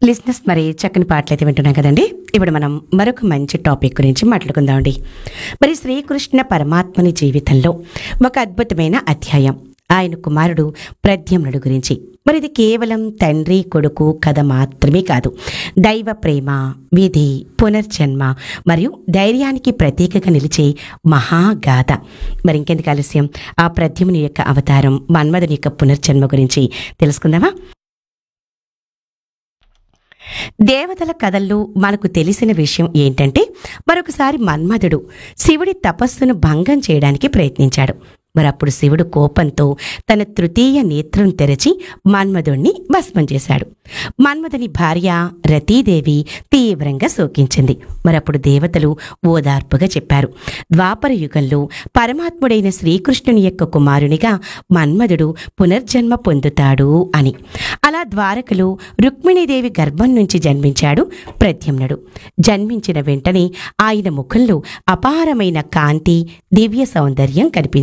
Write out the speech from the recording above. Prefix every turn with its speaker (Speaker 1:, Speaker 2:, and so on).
Speaker 1: లిస్నెస్ మరి చక్కని పాటలు అయితే వింటున్నాం కదండి ఇప్పుడు మనం మరొక మంచి టాపిక్ గురించి మాట్లాడుకుందామండి మరి శ్రీకృష్ణ పరమాత్మని జీవితంలో ఒక అద్భుతమైన అధ్యాయం ఆయన కుమారుడు ప్రద్యుమ్నుడు గురించి మరి ఇది కేవలం తండ్రి కొడుకు కథ మాత్రమే కాదు దైవ ప్రేమ విధి పునర్జన్మ మరియు ధైర్యానికి ప్రతీకగా నిలిచే మహాగాథ మరి ఇంకెందుకు ఆలస్యం ఆ ప్రద్యుమ్ని యొక్క అవతారం మన్మధుని యొక్క పునర్జన్మ గురించి తెలుసుకుందామా దేవతల కథల్లో మనకు తెలిసిన విషయం ఏంటంటే మరొకసారి మన్మధుడు శివుడి తపస్సును భంగం చేయడానికి ప్రయత్నించాడు మరప్పుడు శివుడు కోపంతో తన తృతీయ నేత్రం తెరచి మన్మధుణ్ణి భస్మం చేశాడు మన్మధుని భార్య రతీదేవి తీవ్రంగా శోకించింది మరప్పుడు దేవతలు ఓదార్పుగా చెప్పారు ద్వాపర యుగంలో పరమాత్ముడైన శ్రీకృష్ణుని యొక్క కుమారునిగా మన్మధుడు పునర్జన్మ పొందుతాడు అని అలా ద్వారకలో రుక్మిణీదేవి గర్భం నుంచి జన్మించాడు ప్రద్యుమ్నుడు జన్మించిన వెంటనే ఆయన ముఖంలో అపారమైన కాంతి దివ్య సౌందర్యం కనిపించింది